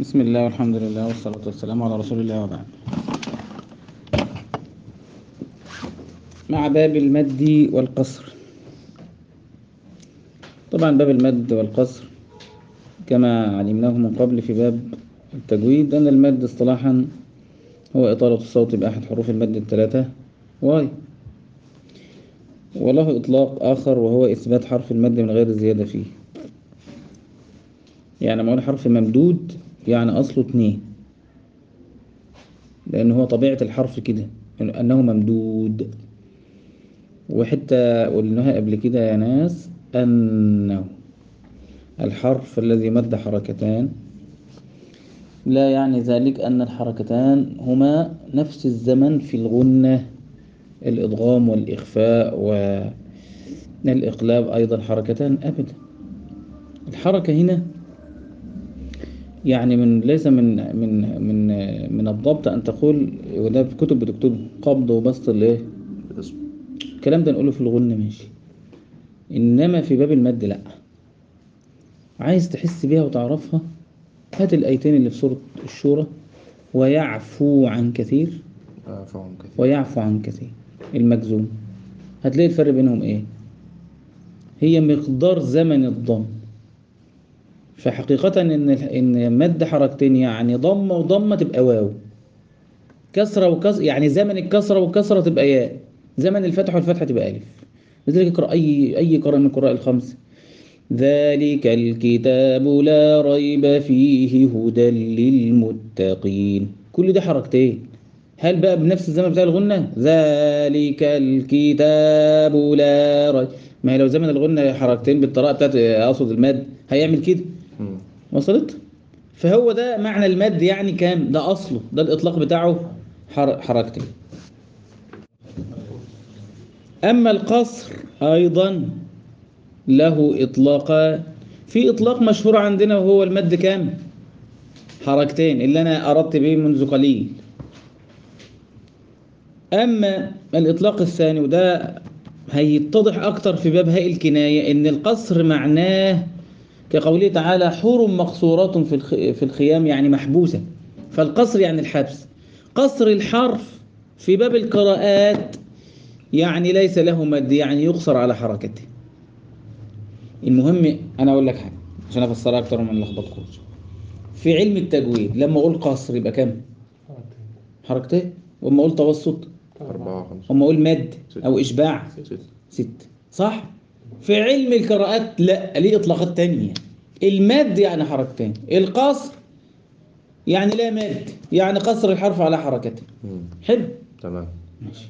بسم الله والحمد لله والصلاة والسلام على رسول الله وبعد مع باب المد والقصر طبعا باب المد والقصر كما علمناه من قبل في باب التجويد أن المد اصطلاحا هو إطالة الصوت بأحد حروف المد الثلاثة واي وله إطلاق آخر وهو إثبات حرف المد من غير الزيادة فيه يعني لما أقول حرف ممدود يعني أصله اتنين لأن هو طبيعة الحرف كده أنه ممدود وحتى قلناها قبل كده يا ناس أنه الحرف الذي مد حركتان لا يعني ذلك أن الحركتان هما نفس الزمن في الغنة الإضغام والإخفاء والإقلاب أيضا حركتان أبدا الحركة هنا يعني من ليس من من من من الضبط أن تقول وده في كتب بتكتب قبض وبسط الايه الكلام ده نقوله في الغنة ماشي إنما في باب المد لأ عايز تحس بيها وتعرفها هات الآيتين اللي في سورة الشورى ويعفو عن كثير فهم كثير ويعفو عن كثير المجزوم هتلاقي الفرق بينهم ايه هي مقدار زمن الضم فحقيقة ان ان مد حركتين يعني ضمة وضمة تبقى واو كسرة وكسرة يعني زمن الكسرة والكسرة تبقى ياء زمن الفتح والفتحة تبقى ألف لذلك اقرأ أي أي قراءة من القراء الخمس ذلك الكتاب لا ريب فيه هدى للمتقين كل ده حركتين هل بقى بنفس الزمن بتاع الغنة ذلك الكتاب لا ريب ما هي لو زمن الغنة حركتين بالطريقة بتاعت أقصد المد هيعمل كده مم. وصلت فهو ده معنى المد يعني كام ده أصله ده الإطلاق بتاعه حر... حركتين أما القصر أيضا له إطلاقا في إطلاق مشهور عندنا وهو المد كام حركتين اللي أنا أردت به منذ قليل أما الإطلاق الثاني وده هيتضح أكتر في باب هاء الكناية إن القصر معناه كقوله تعالى حور مقصورات في الخ... في الخيام يعني محبوسة فالقصر يعني الحبس قصر الحرف في باب القراءات يعني ليس له مد يعني يقصر على حركته المهم أنا أقول لك حاجة عشان أفسرها أكتر من لخبطكوش في علم التجويد لما أقول قصر يبقى كام حركتين وأما أقول توسط أربعة خمسة وأما أقول مد أو إشباع ست ست صح في علم القراءات لا ليه اطلاقات تانية المد يعني حركتين القصر يعني لا مد يعني قصر الحرف على حركته مم. حلو تمام ماشي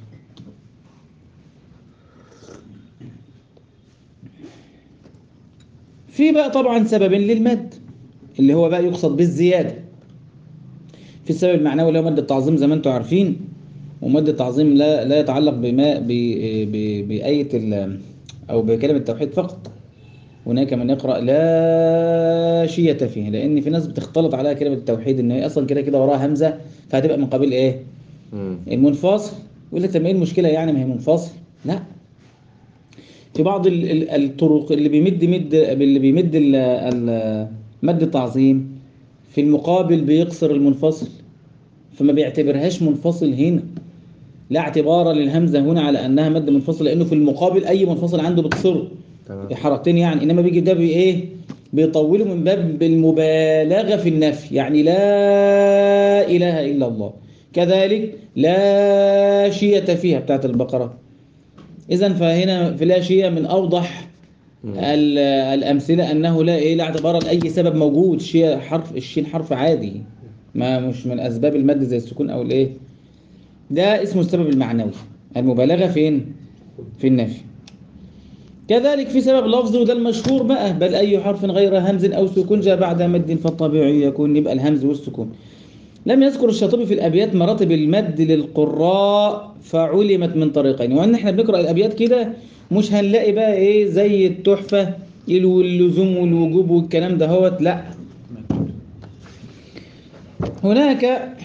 في بقى طبعا سبب للمد اللي هو بقى يقصد بالزيادة في السبب المعنوي اللي هو مد التعظيم زي ما انتم عارفين ومد التعظيم لا لا يتعلق بما ب- ب- بآية ال- أو بكلمة التوحيد فقط هناك من يقرأ لا شية فيه لأن في ناس بتختلط عليها كلمة التوحيد إن هي أصلا كده كده وراها همزة فهتبقى من قبيل إيه؟ مم. المنفصل يقول لك طب ايه المشكله يعني ما هي منفصل لا في بعض ال- ال- الطرق اللي بيمد مد اللي بيمد ال- ال- مد التعظيم في المقابل بيقصر المنفصل فما بيعتبرهاش منفصل هنا لا اعتبار للهمزه هنا على انها مد منفصل لانه في المقابل اي منفصل عنده بتصره تمام حركتين يعني انما بيجي ده بايه بيطوله من باب المبالغه في النفي يعني لا اله الا الله كذلك لا شية فيها بتاعت البقره اذا فهنا في لا شيء من اوضح مم. ال- الامثله انه لا ايه لا اعتبار لاي سبب موجود شيء حرف الشين حرف عادي ما مش من اسباب المد زي السكون او الايه ده اسمه السبب المعنوي المبالغه فين في النفي كذلك في سبب لفظي وده المشهور بقى بل أي حرف غير همز أو سكون جاء بعد مد فالطبيعي يكون يبقى الهمز والسكون لم يذكر الشاطبي في الأبيات مراتب المد للقراء فعلمت من طريقين وأن احنا بنقرأ الأبيات كده مش هنلاقي بقى إيه زي التحفة اللزوم والوجوب والكلام ده هوت لا هناك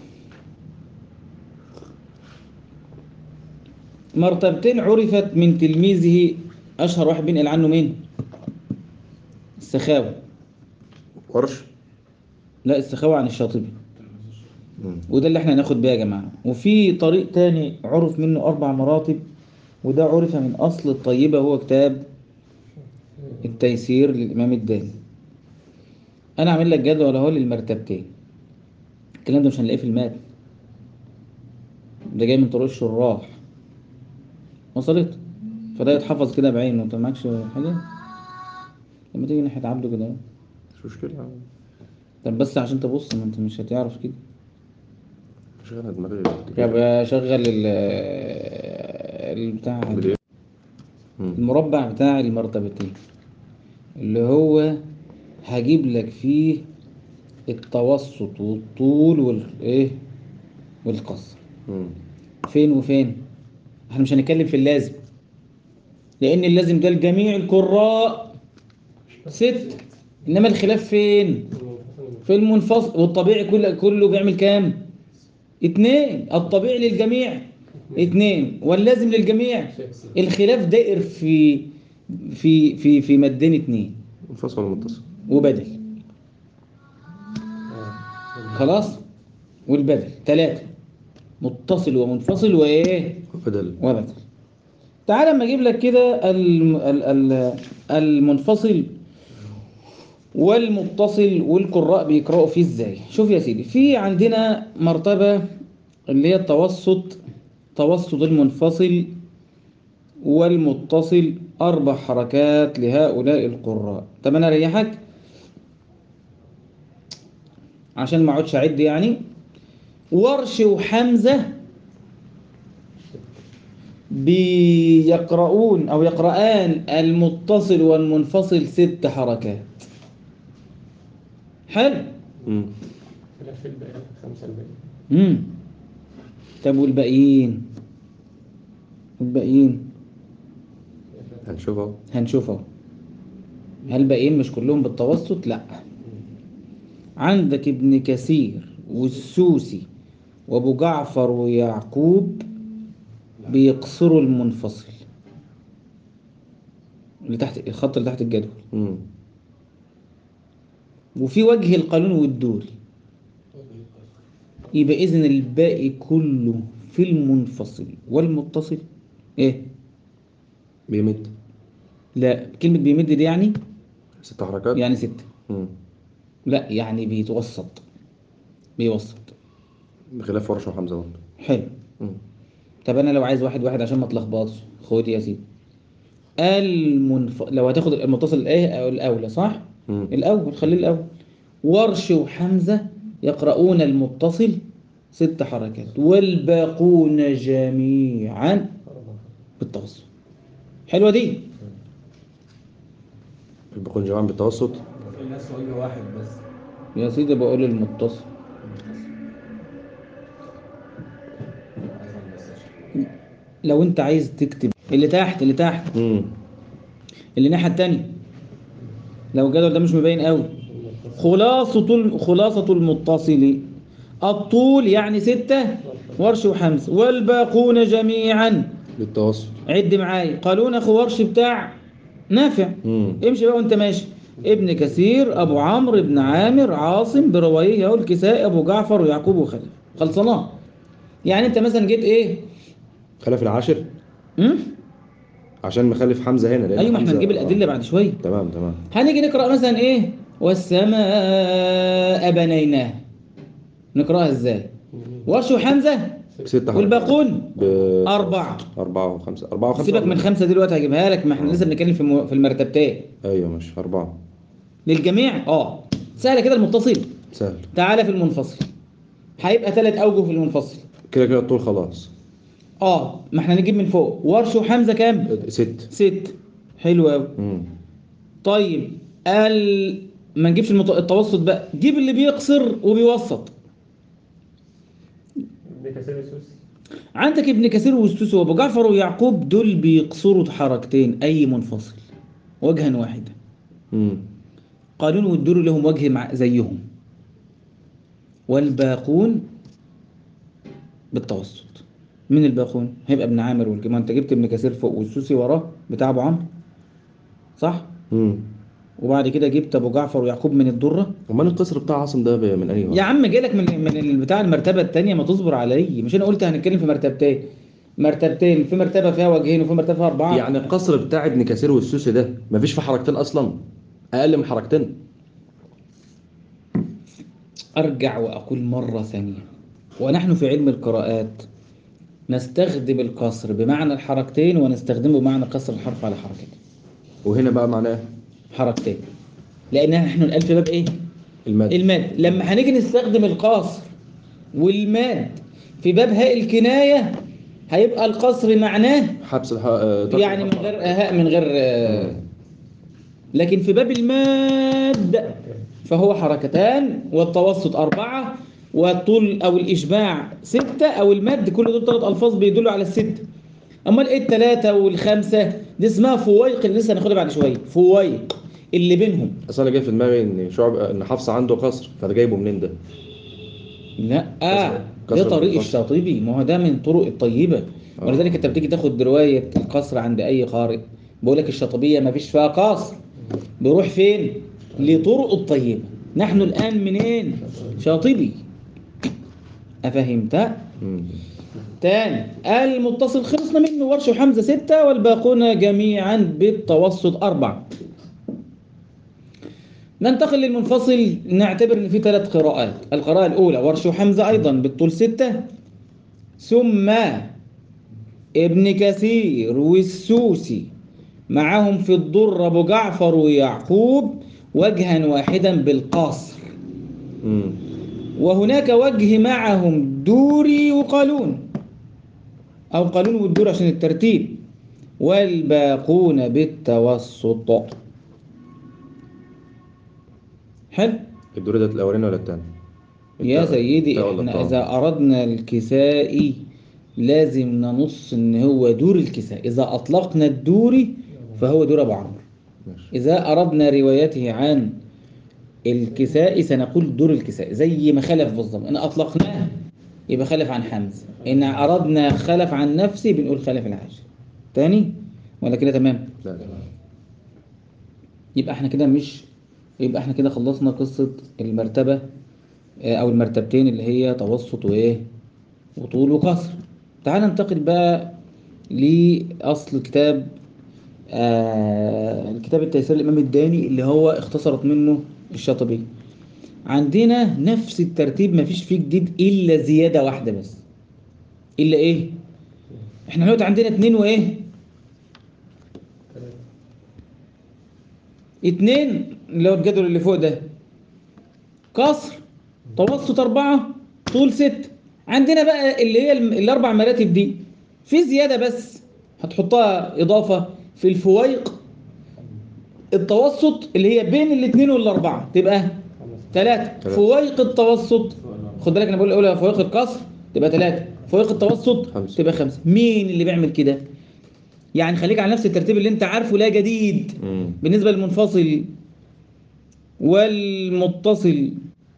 مرتبتين عرفت من تلميذه أشهر واحد بينقل عنه مين؟ السخاوي ورش لا السخاوة عن الشاطبي مم. وده اللي احنا هناخد بيه يا جماعة وفي طريق تاني عرف منه أربع مراتب وده عرف من أصل الطيبة هو كتاب التيسير للإمام الداني أنا عامل لك جدول أهو للمرتبتين الكلام ده مش هنلاقيه في المات ده جاي من طرق الشراح وصلت فده يتحفظ كده بعينه انت معكش حاجة لما تيجي ناحية عبده كده اهو. مش مشكلة طب بس عشان تبص ما انت مش هتعرف كده مش انا دماغي يبقى شغل ال البتاع بالإيه؟ مم. المربع بتاع المرتبتين اللي هو هجيب لك فيه التوسط والطول والايه والقصر مم. فين وفين احنا مش هنتكلم في اللازم لان اللازم ده لجميع القراء ست انما الخلاف فين في المنفصل والطبيعي كله كله بيعمل كام اتنين الطبيعي للجميع اتنين واللازم للجميع الخلاف دائر في في في في مدين اتنين منفصل ولا متصل وبدل خلاص والبدل ثلاثة متصل ومنفصل وايه بدل وبدل تعال اما اجيب لك كده الم- ال- ال- المنفصل والمتصل والقراء بيقرأوا فيه ازاي شوف يا سيدي في عندنا مرتبة اللي هي التوسط توسط المنفصل والمتصل أربع حركات لهؤلاء القراء طب أنا أريحك عشان ما اقعدش أعد يعني ورش وحمزة بيقرؤون أو يقرآن المتصل والمنفصل ست حركات حلو مم. خلاف الباقي خمسة الباقي امم طب والباقيين الباقيين هنشوفه هنشوف اهو هل باقيين مش كلهم بالتوسط لا عندك ابن كثير والسوسي وابو جعفر ويعقوب بيقصروا المنفصل اللي تحت الخط اللي تحت الجدول مم. وفي وجه القانون والدوري يبقى اذن الباقي كله في المنفصل والمتصل ايه بيمد لا كلمة بيمد دي يعني ست حركات يعني ستة مم. لا يعني بيتوسط بيوسط بخلاف ورشة وحمزة برضه حلو مم. طب انا لو عايز واحد واحد عشان ما اتلخبطش خد يا سيدي المنف... لو هتاخد المتصل الايه او الاولى صح مم. الاول خليه الاول ورش وحمزة يقرؤون المتصل ست حركات والباقون جميعا بالتوسط حلوة دي بيكون جماعة بالتوسط في ناس وجه واحد بس يا سيدي بقول المتصل عايز بس عشان لو انت عايز تكتب اللي تحت اللي تحت مم. اللي الناحية التانية لو الجدول ده مش مبين قوي خلاصة الم- خلاصة المتصل الطول يعني ستة ورش وحمز والباقون جميعا بالتوسط عد معايا قالون اخو ورش بتاع نافع مم. امشي بقى وانت ماشي ابن كثير ابو عمرو ابن عامر عاصم برويه اهو الكسائي ابو جعفر ويعقوب وخلف خلصناه يعني انت مثلا جيت ايه خلف العاشر امم عشان مخلف حمزة هنا لأن ايوه ما احنا حمزة- هنجيب آه. الادله بعد شويه تمام تمام هنيجي نقرا مثلا ايه والسماء بنيناها نقراها ازاي ورش وحمزه ست حركات والباقون ب... أربعة أربعة وخمسة أربعة وخمسة سيبك من خمسة دلوقتي هجيبها لك ما احنا لسه بنتكلم في مو- في المرتبتين أيوة مش أربعة للجميع اه سهله كده المتصل سهل تعالى في المنفصل هيبقى ثلاث اوجه في المنفصل كده كده الطول خلاص اه ما احنا نجيب من فوق ورش وحمزه كام ست ست حلو قوي مم. طيب ال... ما نجيبش المت... التوسط بقى جيب اللي بيقصر وبيوسط ابن كثير السوسي عندك ابن كثير والسوسي وابو جعفر ويعقوب دول بيقصروا حركتين اي منفصل وجها واحدا مم. قانون والدور لهم وجه مع زيهم والباقون بالتوسط من الباقون هيبقى ابن عامر والجماعة انت جبت ابن كثير فوق والسوسي وراه بتاع ابو عمرو صح مم. وبعد كده جبت ابو جعفر ويعقوب من الدره امال القصر بتاع عاصم ده ب- من انهي يا واحد؟ عم جايلك من من ال- بتاع المرتبه الثانيه ما تصبر علي مش انا قلت هنتكلم في مرتبتين مرتبتين في مرتبه فيها وجهين وفي مرتبه فيها اربعه يعني القصر بتاع ابن كثير والسوسي ده مفيش فيه حركتين اصلا اقل من حركتين ارجع واقول مره ثانيه ونحن في علم القراءات نستخدم القصر بمعنى الحركتين ونستخدمه بمعنى قصر الحرف على حركتين وهنا بقى معناه حركتين لان نحن الان في باب ايه المد الماد لما هنيجي نستخدم القصر والماد في باب هاء الكنايه هيبقى القصر معناه حبس الح... آه، ترك يعني من الحرف. غير هاء من غير آه. لكن في باب الماد فهو حركتان والتوسط أربعة والطول أو الإشباع ستة أو المد كل دول ثلاث ألفاظ بيدلوا على الستة أمال إيه التلاتة والخمسة دي اسمها فويق اللي لسه هناخدها بعد شوية فويق اللي بينهم اصل انا جاي في دماغي ان شعب ان حفصه عنده قصر فده جايبه منين ده؟ لا آه كسر ده طريق القصر. الشاطبي ما هو ده من طرق الطيبة آه. ولذلك انت بتيجي تاخد رواية القصر عند أي قارئ بقول لك الشاطبية ما فيش فيها قصر بيروح فين؟ لطرق الطيبة نحن الآن منين؟ شاطبي أفهمت؟ مم. تاني المتصل خلصنا منه ورش وحمزة ستة والباقون جميعا بالتوسط أربعة ننتقل للمنفصل نعتبر ان في ثلاث قراءات القراءة الأولى ورش وحمزة أيضا بالطول ستة ثم ابن كثير والسوسي معهم في الضر أبو جعفر ويعقوب وجها واحدا بالقصر مم. وهناك وجه معهم دوري وقالون أو قالون والدور عشان الترتيب والباقون بالتوسط حلو الدور ده الاولاني ولا الثاني؟ يا سيدي التاء ولا احنا الطاء؟ إذا أردنا الكسائي لازم ننص إن هو دور الكساء إذا أطلقنا الدوري فهو دور أبو عمرو ماشي إذا أردنا روايته عن الكساء سنقول دور الكساء زي ما خلف بالظبط إن أطلقناه يبقى خلف عن حمزة إن أردنا خلف عن نفسي بنقول خلف العاشر تاني ولا كده تمام لا لا يبقى احنا كده مش يبقى احنا كده خلصنا قصة المرتبة آه، أو المرتبتين اللي هي توسط وإيه وطول وقصر تعال ننتقل بقى لأصل كتاب آه الكتاب التيسير الإمام الداني اللي هو اختصرت منه الشاطبي عندنا نفس الترتيب مفيش فيه جديد إلا زيادة واحدة بس إلا إيه؟ احنا دلوقتي عندنا اتنين وإيه؟ اتنين اللي هو الجدول اللي فوق ده قصر توسط أربعة طول ست عندنا بقى اللي هي الم- الأربع مراتب دي في زيادة بس هتحطها إضافة في الفويق التوسط اللي هي بين الاتنين والأربعة تبقى ثلاثة تلاتة. فويق التوسط خد بالك أنا بقول الأولى فويق القصر تبقى ثلاثة فويق التوسط خمسة. تبقى خمسة مين اللي بيعمل كده؟ يعني خليك على نفس الترتيب اللي أنت عارفه لا جديد مم. بالنسبة للمنفصل والمتصل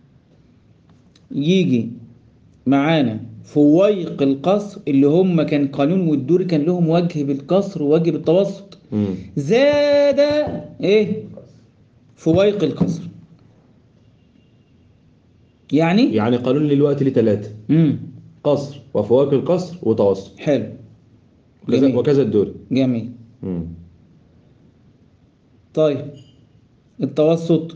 يجي معانا فويق القصر اللي هم كان قانون والدوري كان لهم وجه بالقصر ووجه بالتوسط مم. زاد ايه فويق القصر يعني يعني قانون دلوقتي ليه ثلاثة امم قصر وفواكه القصر وتوسط حلو وكذا, جميل. وكذا الدور جميل مم. طيب التوسط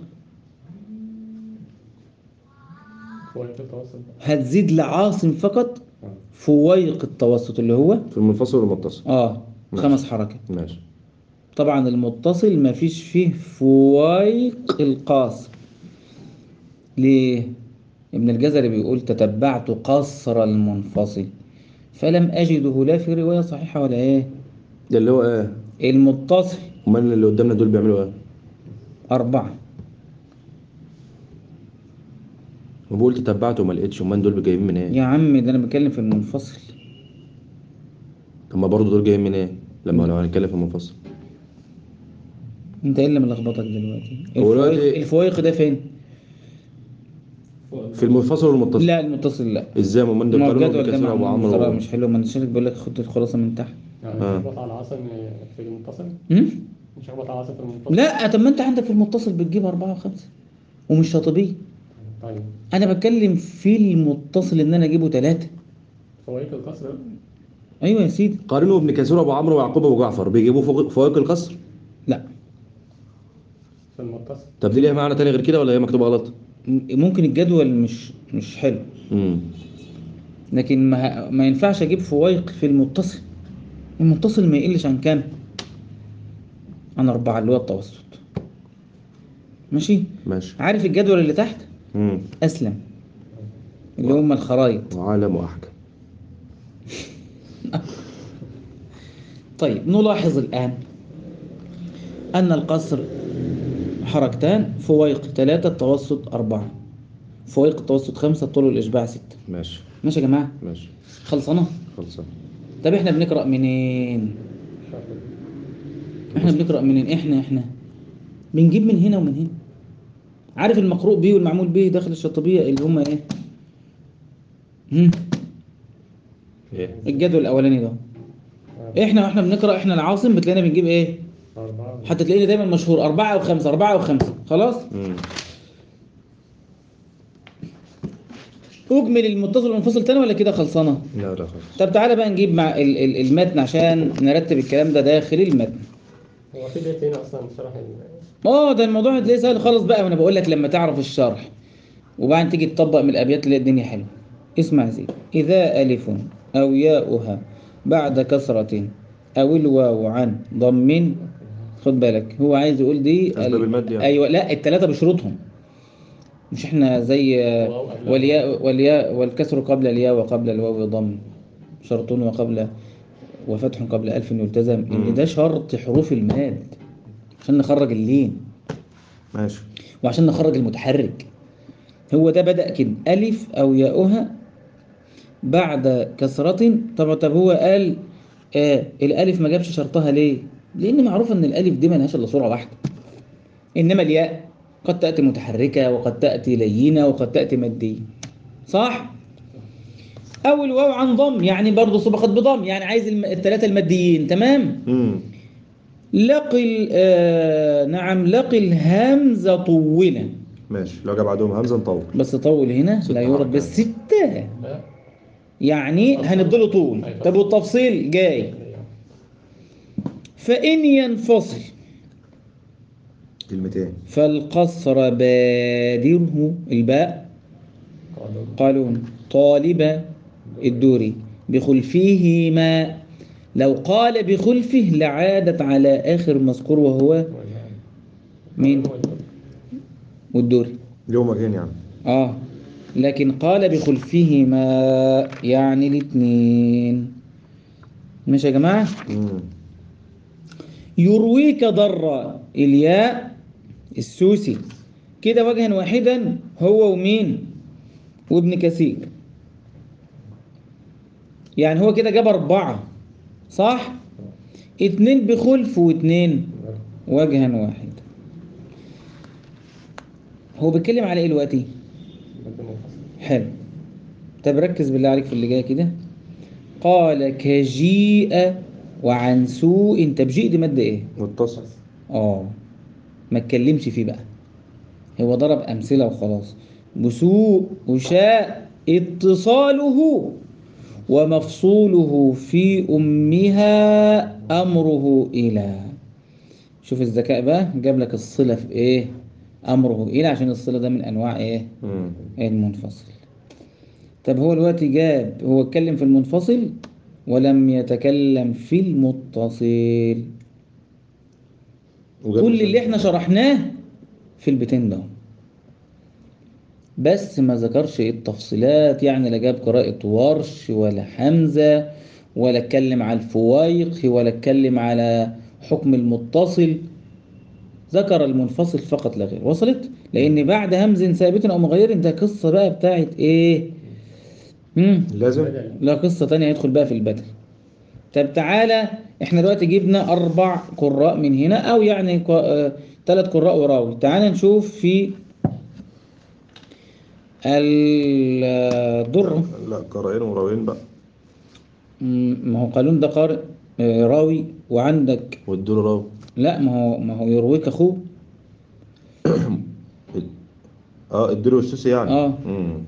فوق التوسط هتزيد لعاصم فقط فويق التوسط اللي هو في المنفصل والمتصل اه ماشي. خمس حركات ماشي طبعا المتصل ما فيش فيه فويق القاصر ليه ابن الجزري بيقول تتبعت قصر المنفصل فلم أجده لا في رواية صحيحة ولا ايه ده اللي هو ايه المتصل امال اللي قدامنا دول بيعملوا ايه أربعة وبقول تتبعته وما لقيتش امال دول جايين من ايه يا عم ده أنا بتكلم في المنفصل طب ما برضه دول جايين من ايه لما لو هنتكلم في المنفصل أنت إيه اللي ملخبطك دلوقتي هو دلوقتي- الفويق, الفويق ده فين في المنفصل والمتصل لا المتصل لا ازاي ما من ما هو دول الجدول ده كثير مع ابو عمرو المنظرة و- مش حلو ما نشارك بيقول لك خد الخلاصة من تحت يعني آه. الوضع العصر في المتصل أمم؟ مش هخبط على عاصف المنفصل لا طب ما انت عندك في المتصل بتجيب أربعة وخمسة ومش شاطبية طيب أنا بتكلم في المتصل إن أنا أجيبه ثلاثة فوائد القصر بقى. أيوة يا سيدي قارنوا ابن كثير وابو عمرو ويعقوب ابو جعفر بيجيبوا فوق- فوائق القصر لا في المتصل طب دي ليها معنى تاني غير كده ولا هي مكتوبه غلط م- ممكن الجدول مش مش حلو امم لكن ما, ما ينفعش أجيب فوائق في المتصل المتصل ما يقلش عن كام؟ عن أربعة اللي هو التوسط ماشي ماشي عارف الجدول اللي تحت امم أسلم اللي هم الخرايط وعالم واحكم طيب نلاحظ الآن أن القصر حركتان فويق ثلاثة التوسط أربعة فويق التوسط خمسة الطول والإشباع ستة ماشي ماشي يا جماعة ماشي خلصنا خلصان طب احنا بنقرأ منين شاطر. احنا بنقرأ منين احنا احنا بنجيب من هنا ومن هنا عارف المقروء به والمعمول به داخل الشطبية اللي هم ايه هم؟ ايه الجدول الأولاني ده احنا واحنا بنقرأ احنا العاصم بتلاقينا بنجيب ايه أربعة حتى تلاقيني دايما مشهور أربعة أو خمسة أربعة أو خمسة خلاص امم أجمل المتصل والمنفصل تاني ولا كده خلصانة لا لا خلاص طب تعالى بقى نجيب مع ال- ال- المتن عشان نرتب الكلام ده داخل المتن هو في بيت هنا أصلا شرح ال- اه ده الموضوع هتلاقيه سهل خالص بقى وانا بقول لك لما تعرف الشرح وبعدين تيجي تطبق من الابيات تلاقي الدنيا حلوه اسمع يا سيدي اذا الف او ياؤها بعد كسرة او الواو عن ضم خد بالك هو عايز يقول دي أسباب المد يعني. ايوه لا الثلاثه بشروطهم مش احنا زي آه، واو قبل والياء والياء والكسر قبل الياء وقبل الواو ضم شرط وقبل وفتح قبل ألف يلتزم إن مم. ده شرط حروف الماد عشان نخرج اللين ماشي وعشان نخرج المتحرك هو ده بدأ كده ألف أو ياؤها بعد كسرة طب طب هو قال آه الألف ما جابش شرطها ليه؟ لأن معروف إن الألف دي ملهاش إلا صورة واحدة إنما الياء قد تأتي متحركة وقد تأتي لينة وقد تأتي مادية صح؟ أو الواو عن ضم يعني برضه سبقت بضم يعني عايز الم- الثلاثة الماديين تمام؟ امم لقي ال- آه نعم لقي الهمزة طولا ماشي لو جاب بعدهم همزه نطول بس طول هنا ست لا يورد حركات. بس ستة لا يعني هنديله طول أيوة. طب والتفصيل جاي فإن ينفصل كلمتين فالقصر بادره الباء قالوا قالون طالب الدوري بخلفهما لو قال بخلفه لعادت على آخر مذكور وهو مين؟ والدوري اليوم وجهين يعني اه لكن قال بخلفهما يعني الاثنين ماشي يا جماعة امم يرويك ضر الياء السوسي كده وجها واحدا هو ومين وابن كثير يعني هو كده جاب أربعة صح اتنين بخلف واتنين وجها واحد هو بيتكلم على ايه دلوقتي حلو طب ركز بالله عليك في اللي جاي كده قال كجيء وعن سوء تبجيء دي مادة ايه متصل اه ما اتكلمش فيه بقى هو ضرب امثله وخلاص بسوء وشاء اتصاله ومفصوله في امها امره الى شوف الذكاء بقى جاب لك الصله في ايه امره الى عشان الصله ده من انواع ايه امم المنفصل طب هو دلوقتي جاب هو اتكلم في المنفصل ولم يتكلم في المتصل كل اللي احنا شرحناه في البيتين ده بس ما ذكرش ايه التفصيلات يعني لا جاب قراءة ورش ولا حمزة ولا اتكلم على الفوائق ولا اتكلم على حكم المتصل ذكر المنفصل فقط لا غير وصلت لان بعد همز ثابت او مغير ده قصة بقى بتاعت ايه مم. لازم لا قصة تانية هيدخل بقى في البدل طب تعالى احنا دلوقتي جبنا أربع قراء من هنا أو يعني ثلاث قراء وراوي تعالى نشوف في الدرة لا قرائن وراوين بقى م- ما هو قالون ده قارئ آه، راوي وعندك والدول راو لا ما هو ما هو يرويك اخوه اه الدر والسوسي يعني آه. مم.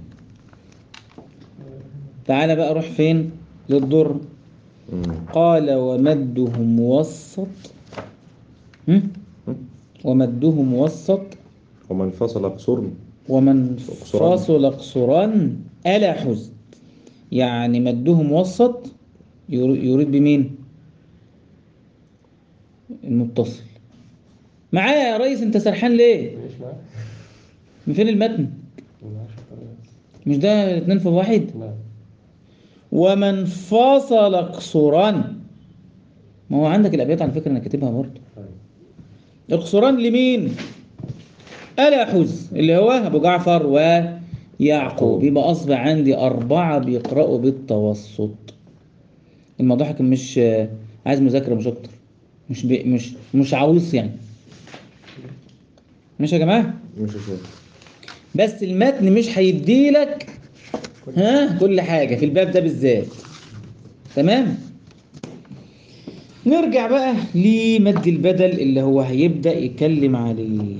تعالى بقى روح فين للضر مم. قال ومده موسط هم؟ ومده موسط ومن فصل قصرن ومن قصران. فاصل قصران ألا حزن يعني مده موسط ير- يريد بمين المتصل معايا يا ريس انت سرحان ليه مش معاه من فين المتن معاه شطر مش ده اتنين في واحد نعم ومن فاصل قصران ما هو عندك الابيات على فكره انا كاتبها برضه طيب القصران لمين ألا حز اللي هو أبو جعفر ويعقوب يبقى أصبح عندي أربعة بيقرأوا بالتوسط الموضوع كان مش عايز مذاكرة مش أكتر مش بي مش مش عويص يعني ماشي يا جماعة مش شايف بس المتن مش هيديلك ها كل حاجة في الباب ده بالذات تمام نرجع بقى لمد البدل اللي هو هيبدأ يتكلم عليه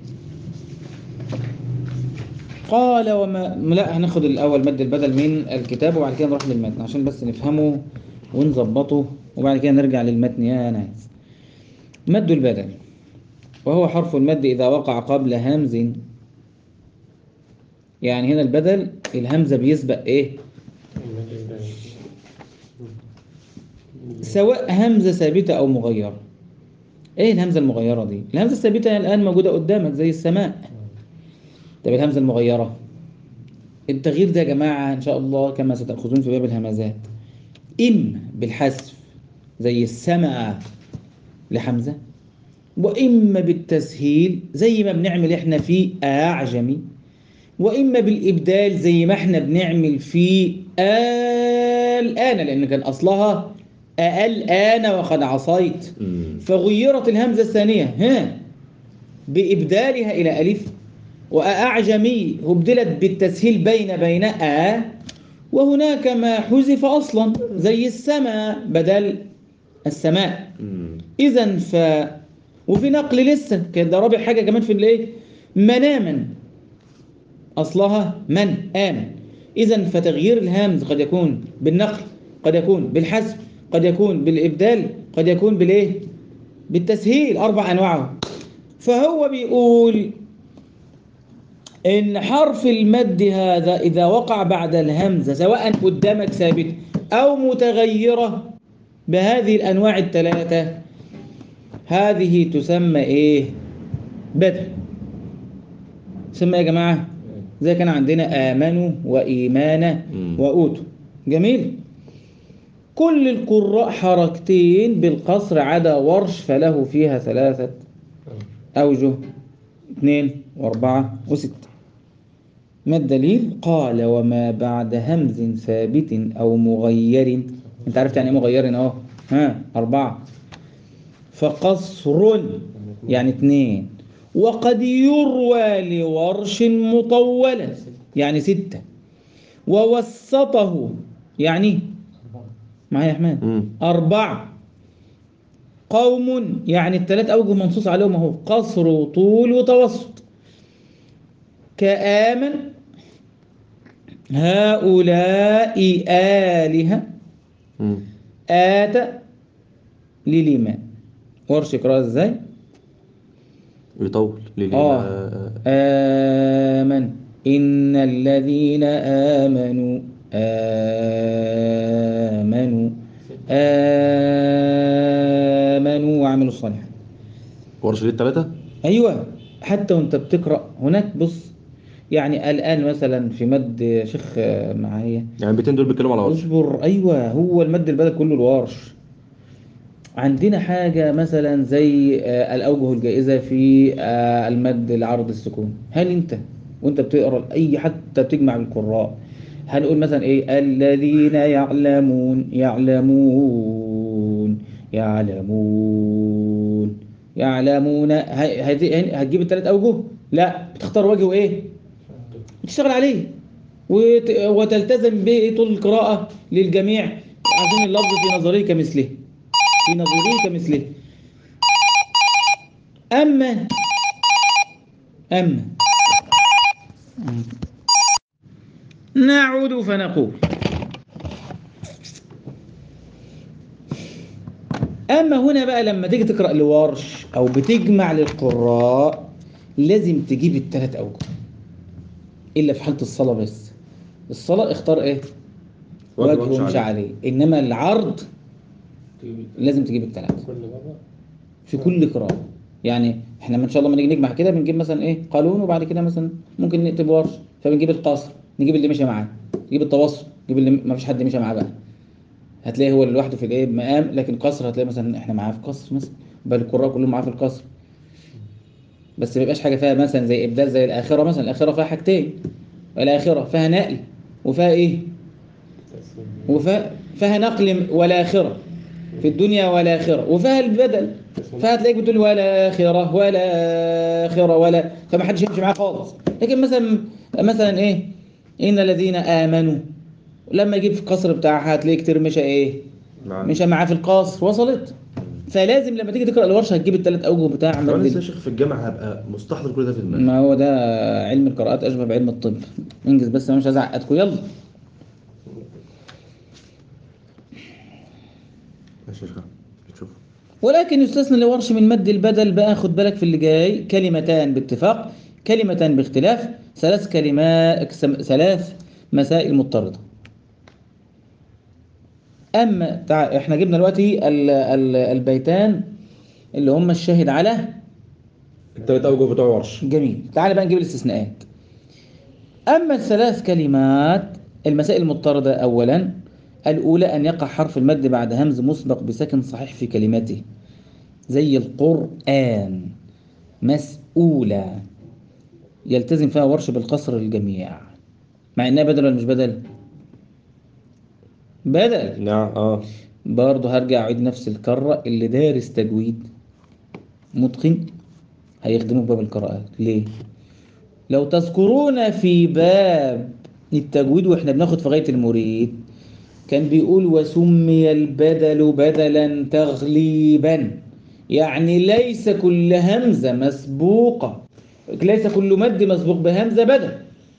قال وما لا هناخد الأول مد البدل من الكتاب وبعد كده نروح للمتن عشان بس نفهمه ونظبطه وبعد كده نرجع للمتن يا ناس مد البدل وهو حرف المد إذا وقع قبل همز يعني هنا البدل الهمزة بيسبق إيه المد الباقي. سواء همزة ثابتة أو مغيرة إيه الهمزة المغيرة دي الهمزة الثابتة الآن موجودة قدامك زي السماء طب الهمزة المغيرة التغيير ده يا جماعة إن شاء الله كما ستأخذون في باب الهمزات إما بالحذف زي السماء لحمزة وإما بالتسهيل زي ما بنعمل إحنا في أعجمي وإما بالإبدال زي ما إحنا بنعمل في الآن لأن كان أصلها الآن وقد عصيت مم. فغيرت الهمزة الثانية ها بإبدالها إلى ألف وأعجمي أبدلت بالتسهيل بين بين أ وهناك ما حذف أصلا زي السماء بدل السماء مم. إذا ف وفي نقل لسه كان ده رابع حاجة كمان في الإيه مناما أصلها من آمن إذا فتغيير الهامز قد يكون بالنقل قد يكون بالحذف قد يكون بالإبدال قد يكون بالإيه بالتسهيل أربع أنواعه فهو بيقول إن حرف المد هذا إذا وقع بعد الهمزة سواء قدامك ثابت أو متغيرة بهذه الأنواع الثلاثة هذه تسمى إيه بدل تسمى إيه يا جماعة زي كان عندنا آمنوا وإيمانا مم. وأوتوا جميل كل القراء حركتين بالقصر عدا ورش فله فيها ثلاثة أوجه اثنين وأربعة وستة ما الدليل؟ قال وما بعد همز ثابت أو مغير أنت عرفت يعني إيه مغير أهو ها أربعة فقصر يعني اثنين وقد يروى لورش مطولة يعني ستة ووسطه يعني معايا يا أحمد مم. أربعة قوم يعني الثلاث أوجه منصوص عليهم أهو قصر وطول وتوسط كآمن هؤلاء آلهة مم. آتى للإيمان ورش قراءة إزاي؟ يطول ليه آه. آمن إن الذين آمنوا آمنوا آمنوا وعملوا الصالحات ورش ليه التلاتة أيوة حتى وأنت بتقرأ هناك بص يعني الآن مثلا في مد يا شيخ آه، معايا يعني البيتين دول بيتكلموا على ورش اصبر ايوه هو المد البدل كله الورش عندنا حاجة مثلا زي آه، الأوجه الجائزة في آه، المد العرض السكون هل أنت وأنت بتقرأ أي حتى بتجمع بالقراء هنقول مثلا إيه الذين يعلمون يعلمون يعلمون يعلمون ه- هت- هتجيب الثلاث أوجه لا بتختار وجه وإيه بتشتغل عليه وت- وتلتزم به طول القراءة للجميع عشان اللفظ في نظري كمثله في نظري كمثله أما أما نعود فنقول أما هنا بقى لما تيجي تقرأ لورش أو بتجمع للقراء لازم تجيب الثلاث أوجه إلا في حالة الصلاة بس الصلاة اختار إيه؟ وجه وجه وامشي وامشي عليه. عليه إنما العرض تجيب لازم تجيب الثلاثة كل مرة في كل قراءة يعني احنا لما ان شاء الله ما نيجي نجمع كده بنجيب مثلا ايه قانون وبعد كده مثلا ممكن نكتب ورش فبنجيب القصر نجيب اللي مشى معاه نجيب التوسط نجيب اللي ما فيش حد مشى معاه بقى هتلاقي هو لوحده في الايه مقام لكن قصر هتلاقي مثلا احنا معاه في قصر مثلا بل القراء كلهم معاه في القصر بس ما يبقاش حاجه فيها مثلا زي ابدال زي الاخره مثلا الاخره فيها حاجتين الاخره فيها نقل وفيها ايه تقسيم وفيها فيها نقل والاخره في الدنيا والاخره وفيها البدل فهتلاقيك بتقول ولا آخرة ولا آخرة ولا فما حدش يمشي معاه خالص لكن مثلا مثلا ايه ان الذين امنوا لما يجيب في القصر بتاعها هتلاقي كتير مشى ايه نعم مشى معاه في القصر وصلت فلازم لما تيجي تقرا الورشه هتجيب الثلاث اوجه بتاع طب انا عمل لسه يا شيخ في الجامعه هبقى مستحضر كل ده في دماغي ما هو ده علم القراءات اشبه بعلم الطب انجز بس انا مش عايز اعقدكم يلا ماشي يا شيخ بتشوف ولكن يستثنى لورش من مد البدل بقى خد بالك في اللي جاي كلمتان باتفاق كلمتان باختلاف ثلاث كلمات ثلاث مسائل مضطردة أما تع... احنا جبنا دلوقتي ال... ال... البيتان اللي هم الشاهد على التلات اوجه بتوع ورش جميل تعال بقى نجيب الاستثناءات أما الثلاث كلمات المسائل المضطردة أولا الأولى أن يقع حرف المد بعد همز مسبق بسكن صحيح في كلمته زي القرآن مسؤولة يلتزم فيها ورش بالقصر للجميع مع إنها بدل ولا مش بدل؟ بدل نعم اه برضه هرجع أعيد نفس الكرة اللي دارس تجويد متقن هيخدموه في باب القراءات ليه؟ لو تذكرون في باب التجويد واحنا بناخد في غاية المريد كان بيقول وسمي البدل بدلا تغليبا يعني ليس كل همزة مسبوقة ليس كل مد مسبوق بهمزة بدل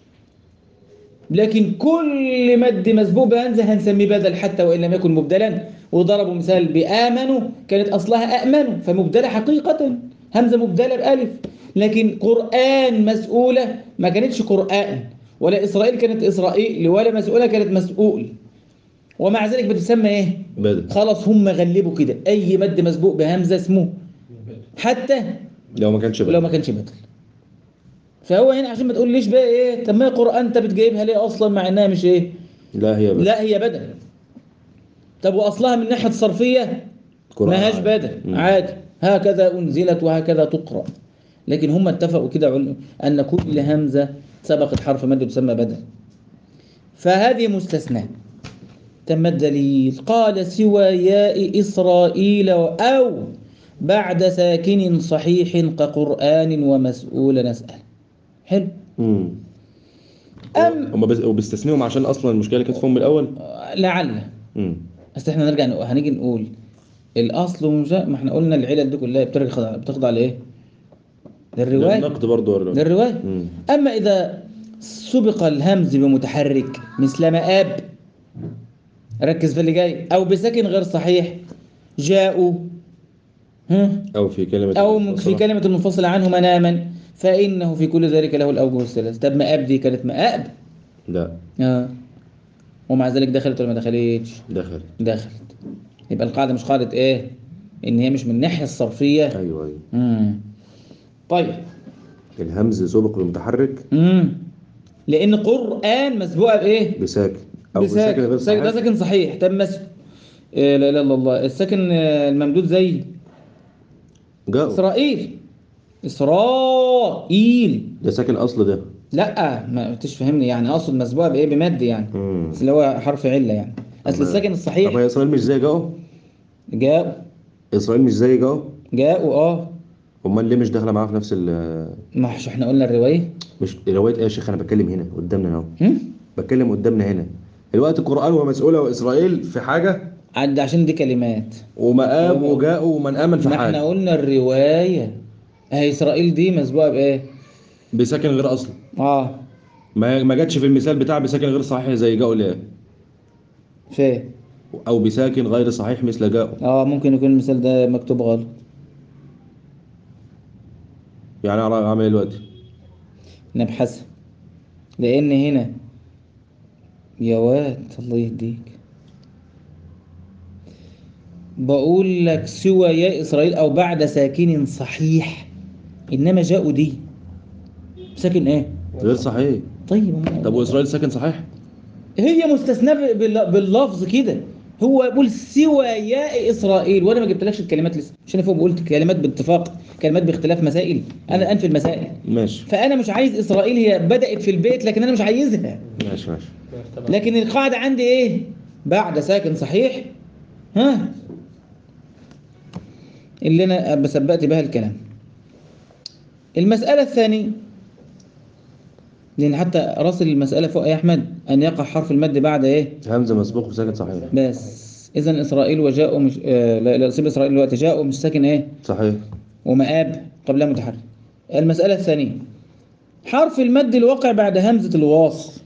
لكن كل مد مسبوق بهمزة هنسميه بدل حتى وإن لم يكن مبدلا وضربوا مثال بآمنوا كانت أصلها أأمنوا فمبدلة حقيقة همزة مبدلة بألف لكن قرآن مسؤولة ما كانتش قرآن ولا إسرائيل كانت إسرائيل ولا مسؤولة كانت مسؤول ومع ذلك بتسمى إيه؟ بدل خلاص هم غلبوا كده أي مد مسبوق بهمزة اسمه حتى لو ما كانش ولو بدل ما كانش بدل فهو هنا عشان ما تقول ليش بقى ايه طب ما هي قرآن انت بتجيبها ليه اصلا مع انها مش ايه لا هي بدل لا هي بدل طب واصلها من ناحيه صرفيه قرآن ما هاش عادي. بدل مم. عادي هكذا انزلت وهكذا تقرا لكن هم اتفقوا كده عل- ان كل همزه سبقت حرف مد تسمى بدل فهذه مستثنى تم الدليل قال سوى ياء إسرائيل أو بعد ساكن صحيح كقرآن ومسؤول نسأل حلو امم أم هم بس وبيستثنيهم عشان اصلا المشكله اللي كانت فيهم من الاول لعل امم بس احنا نرجع نقول هنيجي نقول الاصل ومش ما احنا قلنا العلل دي كلها بتخضع بتخضع لايه؟ للروايه النقد برضه ولا للروايه امم اما اذا سبق الهمز بمتحرك مثل مآب ركز في اللي جاي او بسكن غير صحيح جاءوا ها او في كلمه أو في المفصلة. كلمة المنفصلة عنه مناما فإنه في كل ذلك له الأوجه الثلاث طب مآب دي كانت مآب لا آه. ومع ذلك دخلت ولا ما دخلتش دخل دخلت يبقى القاعدة مش قاعدة إيه إن هي مش من الناحية الصرفية ايوه ايوه مم. طيب الهمز سبق بمتحرك مم. لأن قرآن مسبوقة بإيه بساكن او بساكن بساكن غير ساكن- ده صحيح ساكن صحيح طب مس إيه لا لا لا الله الساكن آه، الممدود زي جاء إسرائيل إسرائيل ده ساكن اصل ده لا ما تفهمني يعني اقصد مسبوقه بايه بمد يعني امم بس اللي هو حرف عله يعني اصل طب- الساكن طب الصحيح هي اسرائيل مش زي جاء جاءوا اسرائيل مش زي جاء جاءوا اه امال ليه مش داخله معاه في نفس ال ما مش احنا قلنا الروايه مش روايه ايه يا شيخ انا بتكلم هنا قدامنا اهو هم؟ بتكلم قدامنا هنا الوقت القران ومسؤوله واسرائيل في حاجه عد عشان دي كلمات ومآب وجاء ومن امن في ما احنا حاجه قلنا الروايه اهي اسرائيل دي مسبوقه بايه بساكن غير اصلي اه ما ما جاتش في المثال بتاع بساكن غير صحيح زي جاء ليه فين او بساكن غير صحيح مثل جاء اه ممكن يكون المثال ده مكتوب غلط يعني انا اعمل ايه دلوقتي نبحثها لان هنا يا واد الله يهديك بقول لك سوى يا اسرائيل او بعد ساكن صحيح انما جاءوا دي ساكن ايه غير صحيح طيب أما- طب واسرائيل ساكن صحيح هي مستثنى بال- باللفظ كده هو يقول سوى ياء اسرائيل وانا ما جبتلكش الكلمات لسه مش انا فوق قلت كلمات باتفاق كلمات باختلاف مسائل انا الان في المسائل ماشي فانا مش عايز اسرائيل هي بدات في البيت لكن انا مش عايزها ماشي ماشي لكن القاعده عندي ايه بعد ساكن صحيح ها اللي انا بسبقت بها الكلام المساله الثانيه لان حتى راسل المساله فوق يا احمد ان يقع حرف المد بعد ايه همزه مسبوق بساكن صحيح بس اذا اسرائيل وجاءوا مش آه لا لا اصيب اسرائيل دلوقتي جاءوا مش ساكن ايه صحيح ومآب قبلها متحرك المسألة الثانية حرف المد الواقع بعد همزة الوصل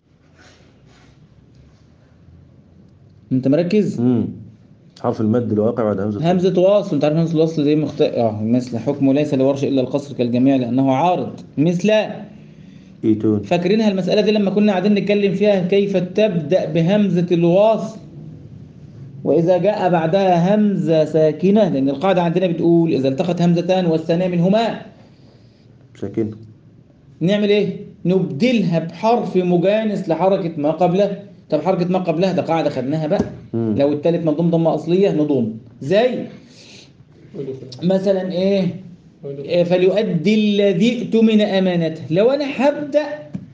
انت مركز امم حرف المد الواقع بعد همزه همزة وصل انت عارف همزة الوصل دي مخت... اه مثل حكمه ليس لورش الا القصر كالجميع لانه عارض مثل ايتون فاكرينها المسألة دي لما كنا قاعدين نتكلم فيها كيف تبدأ بهمزة الوصل وإذا جاء بعدها همزة ساكنة لأن القاعدة عندنا بتقول إذا التقت همزتان والثانية منهما ساكن نعمل ايه نبدلها بحرف مجانس لحركة ما قبله طب حركة ما قبلها ده قاعدة خدناها بقى مم. لو التالت مضم ضمة أصلية نضم زي مثلا ايه إيه، فليؤدي الذي ائتمن أمانته لو أنا هبدأ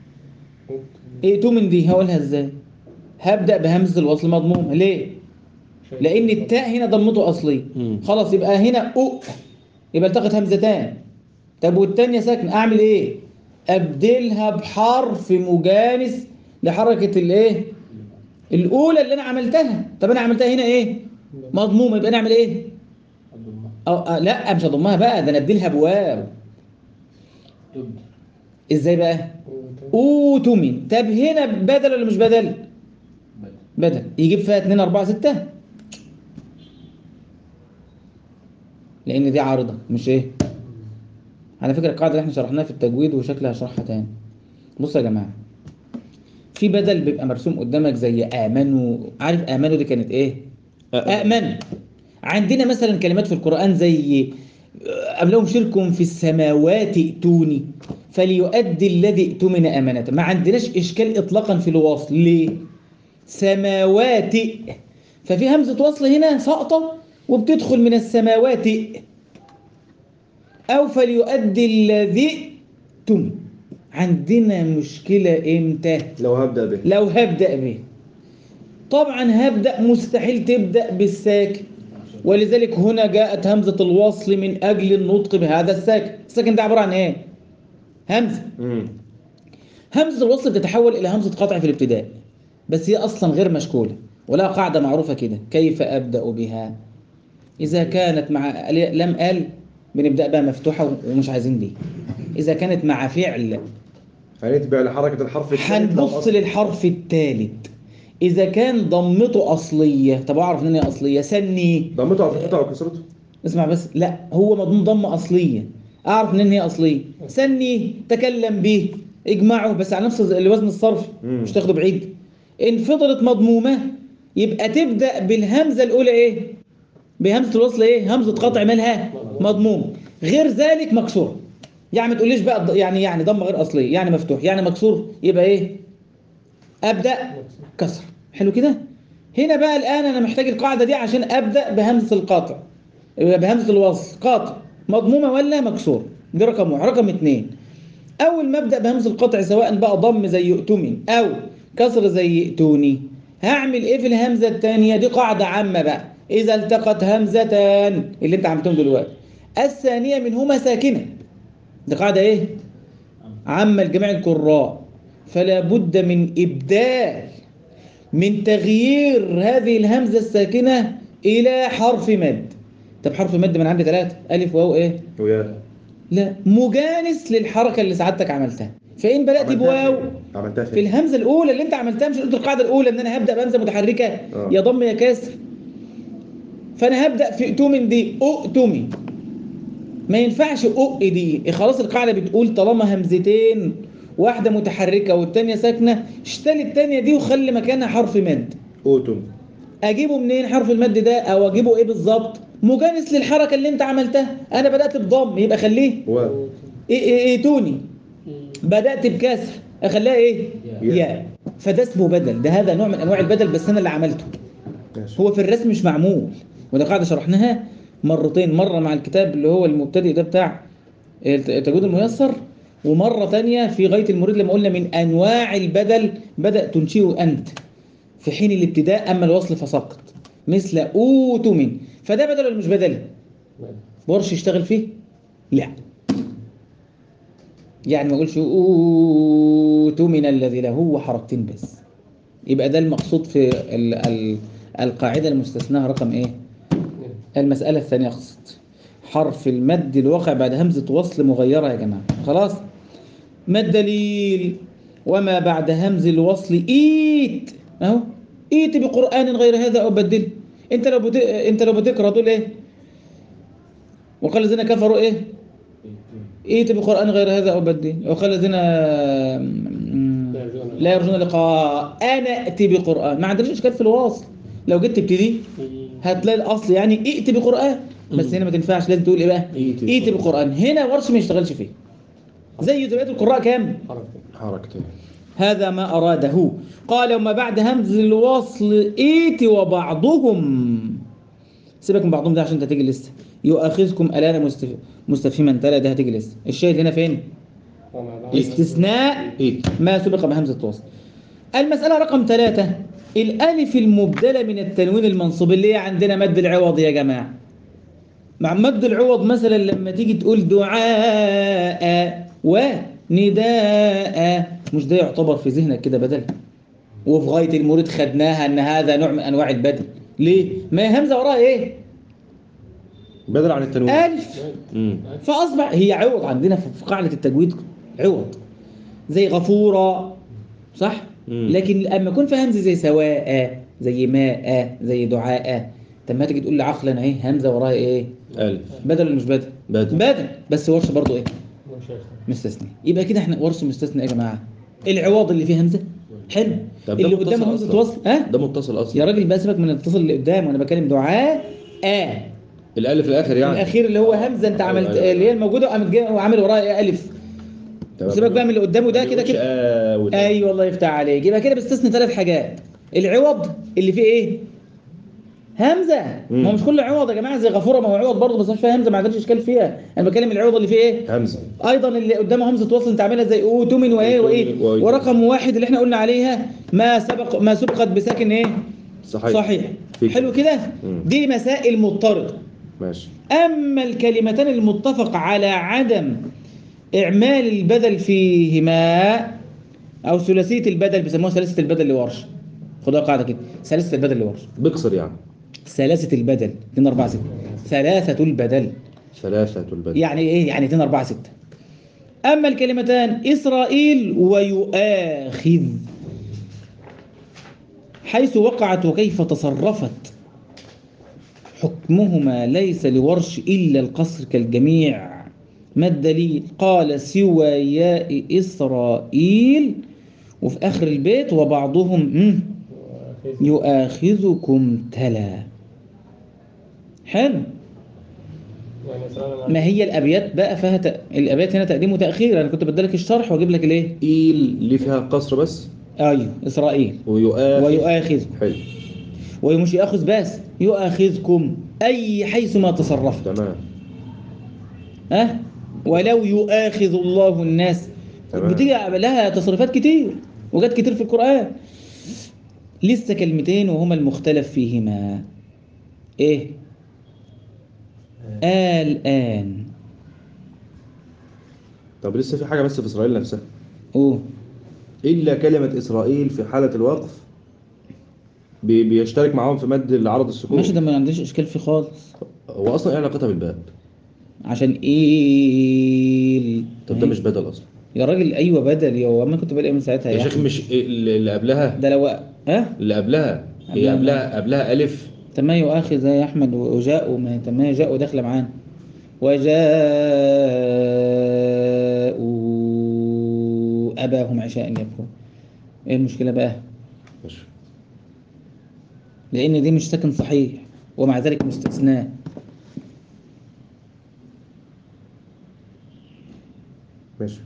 ائتمن دي هقولها ازاي هبدأ بهمزة الوصل مضمومة ليه لأن التاء هنا ضمته أصلية مم. خلاص يبقى هنا أو يبقى التقت همزتان طب والتانية ساكنة أعمل إيه؟ أبدلها بحرف مجانس لحركة الإيه؟ الأولى اللي أنا عملتها طب أنا عملتها هنا إيه؟ مضمومة يبقى نعمل إيه؟ أو أه لا مش هضمها بقى ده أنا أبدلها بواو تبدأ إزاي بقى؟ أوتمن طب هنا بدل ولا مش بدل؟ بدل يجيب فيها 2 4 6 لان دي عارضه مش ايه على فكره القاعده اللي احنا شرحناها في التجويد وشكلها هشرحها تاني بصوا يا جماعه في بدل بيبقى مرسوم قدامك زي امنوا عارف امنوا دي كانت ايه امنوا عندنا مثلا كلمات في القران زي أم لهم شرك في السماوات ائتوني فليؤدي الذي ائتمن امانته ما عندناش اشكال اطلاقا في الوصل ليه سماوات ففي همزة وصل هنا ساقطة وبتدخل من السماوات أو فليؤدي الذي تم عندنا مشكلة إمتى لو هبدا به لو هبدأ به طبعا هبدأ مستحيل تبدأ بالساكن ولذلك هنا جاءت همزة الوصل من أجل النطق بهذا الساكن الساكن ده عبارة عن إيه همزة امم همزة الوصل بتتحول إلى همزة قطع في الابتداء بس هي أصلا غير مشكولة ولا قاعدة معروفة كده كيف أبدأ بها إذا كانت مع لم قال بنبدأ بها مفتوحة ومش عايزين دي إذا كانت مع فعل هنتبع لحركه الحرف الثالث لو هنبص أصل. للحرف الثالث إذا كان ضمته أصلية طب أعرف إن هي أصلية سني ضمته على فتحته او كسرته اسمع بس لا هو مضمون ضمة أصلية أعرف منين هي أصلية سني تكلم به اجمعه بس على نفس الوزن الصرفي مم. مش تاخده بعيد إن فضلت مضمومة يبقى تبدأ بالهمزة الأولى إيه؟ بهمزة الوصل إيه؟ همزة قطع مالها مضموم غير ذلك مكسور يعني ما تقوليش بقى ض- يعني يعني ضمة غير أصلية يعني مفتوح يعني مكسور يبقى إيه؟ أبدأ كسر حلو كده؟ هنا بقى الآن أنا محتاج القاعدة دي عشان أبدأ بهمزة القطع بهمزة الوصل قاطع مضمومة ولا مكسور دي رقم واحد رقم اتنين أول ما أبدأ بهمزة القطع سواء بقى ضم زي يؤتمن أو كسر زي يأتوني هعمل إيه في الهمزة التانية دي قاعدة عامة بقى إذا التقت همزتان اللي أنت عملتهم دلوقتي الثانية منهما ساكنة دي قاعدة إيه؟ عامة لجميع القراء فلا بد من إبدال من تغيير هذه الهمزة الساكنة إلى حرف مد طب حرف مد من عندي ثلاثة ألف واو إيه ويا لا مجانس للحركة اللي سعادتك عملتها فإن بدأت بواو عملتها في فين؟ الهمزة الأولى اللي أنت عملتها مش قلت القاعدة الأولى إن أنا هبدأ بهمزة متحركة آه. يا ضم يا كسر فأنا هبدأ في أؤتمن دي أؤتمن ما ينفعش أؤ دي خلاص القاعدة بتقول طالما همزتين واحدة متحركة والتانية ساكنة اشتري التانية دي وخلي مكانها حرف مد اوتم اجيبه منين حرف المد ده او اجيبه ايه بالظبط مجانس للحركه اللي انت عملتها انا بدات بضم يبقى خليه واو ايه ايه, إيه توني بدات بكسر اخليها ايه ياء. ياء فده اسمه بدل ده هذا نوع من انواع البدل بس انا اللي عملته ماشي هو في الرسم مش معمول وده قاعده شرحناها مرتين مره مع الكتاب اللي هو المبتدئ ده بتاع التجويد الميسر ومره تانية في غايه المريد لما قلنا من انواع البدل بدا تنشئه انت في حين الابتداء اما الوصل فسقط مثل اوتو من فده بدل ولا مش بدل ورش يشتغل فيه لا يعني ما اقولش اوتو من الذي له حركتين بس يبقى ده المقصود في ال ال القاعده المستثناه رقم ايه المساله الثانيه اقصد حرف المد الواقع بعد همزه وصل مغيره يا جماعه خلاص ما الدليل وما بعد همز الوصل ايت اهو ايت بقران غير هذا او بدله انت لو بت... انت لو بتقرا تقول ايه وقال الذين كفروا ايه ايت بقران غير هذا او بدله وقال الذين لا يرجون لقاء انا اتي بقران ما عندناش اشكال في الواصل لو جيت تبتدي هتلاقي الاصل يعني ائت بقران بس هنا ما تنفعش لازم تقول ايه بقى ائت ائت بقران هنا ورش ما يشتغلش فيه زي بقيه القراء كام حركتين هذا ما أراده قال وما بعد همز الوصل إيت وبعضهم سيبك من بعضهم ده عشان انت هتيجي لسه يؤاخذكم الان مستف... مستفهما تلا ده هتيجي لسه الشاهد هنا فين استثناء ايت ما سبق بهمزة الوصل المسألة رقم ثلاثة الألف المبدلة من التنوين المنصوب اللي هي عندنا مد العوض يا جماعة مع مد العوض مثلا لما تيجي تقول دعاء ونداء مش ده يعتبر في ذهنك كده بدل وفي غاية المريد خدناها ان هذا نوع من انواع البدل ليه ما هي همزة وراها ايه بدل عن التنوين ألف امم فأصبح هي عوض عندنا في في قاعدة التجويد عوض زي غفورة صح؟ مم. لكن لما يكون في همزة زي سواء زي ماء زي دعاء طب ما تيجي تقول لي عقلا اهي همزة وراها ايه؟ ألف بدل ولا مش بدل؟ بدل بدل بس ورش برضه ايه؟ مستثنى يبقى كده احنا ورش مستثنى يا جماعة العوض اللي فيه همزة حلو طب ده اللي متصل قدامه همزة أصلاً. وصل ها؟ ده متصل اصلا يا راجل بقى سيبك من الاتصال اللي قدام وانا بكلم دعاء آه الالف الاخر يعني الاخير اللي هو همزه انت عملت أيوة، أيوة. اللي هي الموجوده وقامت جاي- وعامل وراها إيه؟ الف تمام. سيبك بقى من اللي قدامه ده ما كده بيقولش كده آه وده. ايوه والله يفتح عليك يبقى كده بستثني ثلاث حاجات العوض اللي فيه ايه همزه مم. ما هو مش كل عوض يا جماعه زي غفوره ما هو عوض برضه بس مش فيها همزه ما عندناش اشكال فيها انا بتكلم العوض اللي فيه ايه همزه ايضا اللي قدامه همزه وصل انت عاملها زي او تومن وايه وايه تومن وإيه. ورقم واحد اللي احنا قلنا عليها ما سبق ما سبقت بساكن ايه صحيح صحيح فيك. حلو كده مم. دي مسائل مضطرده ماشي أما الكلمتان المتفق على عدم إعمال البدل فيهما أو ثلاثية البدل بيسموها ثلاثة البدل لورش خدها قاعدة كده ثلاثة البدل لورش بقصر يعني ثلاثة البدل 2 4 6 ثلاثة البدل ثلاثة البدل يعني إيه يعني 2 4 6 أما الكلمتان إسرائيل ويؤاخذ حيث وقعت وكيف تصرفت حكمهما ليس لورش إلا القصر كالجميع ما الدليل قال سوى ياء إسرائيل وفي آخر البيت وبعضهم مم، يؤاخذكم تلا حلو ما هي الأبيات بقى فيها ت... الأبيات هنا تقديم وتأخير أنا كنت بديلك الشرح وأجيب لك الإيه إيل اللي فيها قصر بس أيوه إسرائيل ويؤاخذ ويؤاخذ حلو ومش يأخذ بس يؤاخذكم أي حيث ما تصرفت تمام ها ولو يؤاخذ الله الناس تمام. بتيجي لها تصريفات كتير وجت كتير في القرآن لسه كلمتين وهما المختلف فيهما ايه الآن طب لسه في حاجة بس في إسرائيل نفسها اوه إلا كلمة إسرائيل في حالة الوقف بي- بيشترك معاهم في مد العرض السكون ماشي ده ما عنديش اشكال فيه خالص هو أصلا إيه علاقتها بالباب عشان إيل طب ده مش بدل اصلا يا راجل أيوة بدل يا هو ما كنت بادئ من ساعتها يا يا شيخ أحمد. مش اللي اللي قبلها ده لو ها اللي قبلها هي قبلها قبلها قبلها الف تما يؤاخذ يا أحمد وجاءوا ما تما جاءوا داخلة معانا وجاءوا أباهم عشاء يبكون إيه المشكلة بقى؟ ماشي لأن دي مش ساكن صحيح ومع ذلك مستثناء ماشي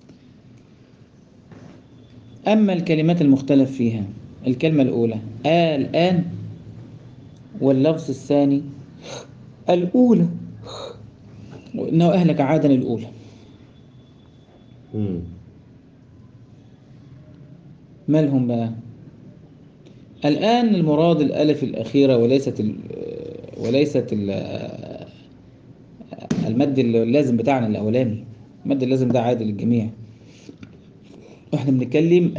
أما الكلمات المختلف فيها الكلمة الأولى آه الآن واللفظ الثاني الأولى وإنه أهلك عادا الأولى امم مالهم بقى الآن المراد الألف الأخيرة وليست ال وليست ال المد اللازم بتاعنا الأولاني المد اللازم ده عادي للجميع احنا بنتكلم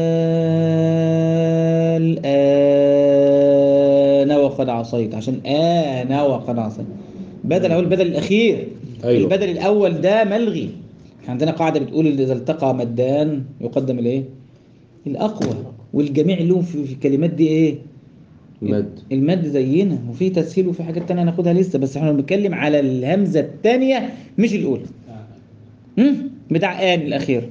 الآن وقد عصيت عشان آن وقد عصيت بدل أقول البدل الأخير أيوة. البدل الأول ده ملغي احنا عندنا قاعدة بتقول إذا التقى مدان يقدم الإيه؟ الأقوى والجميع لهم في, في الكلمات دي إيه؟ مد المد زينا وفي تسهيل وفي حاجات تانية هناخدها لسه بس احنا بنتكلم على الهمزة التانية مش الأولى هم؟ بتاع آن الأخير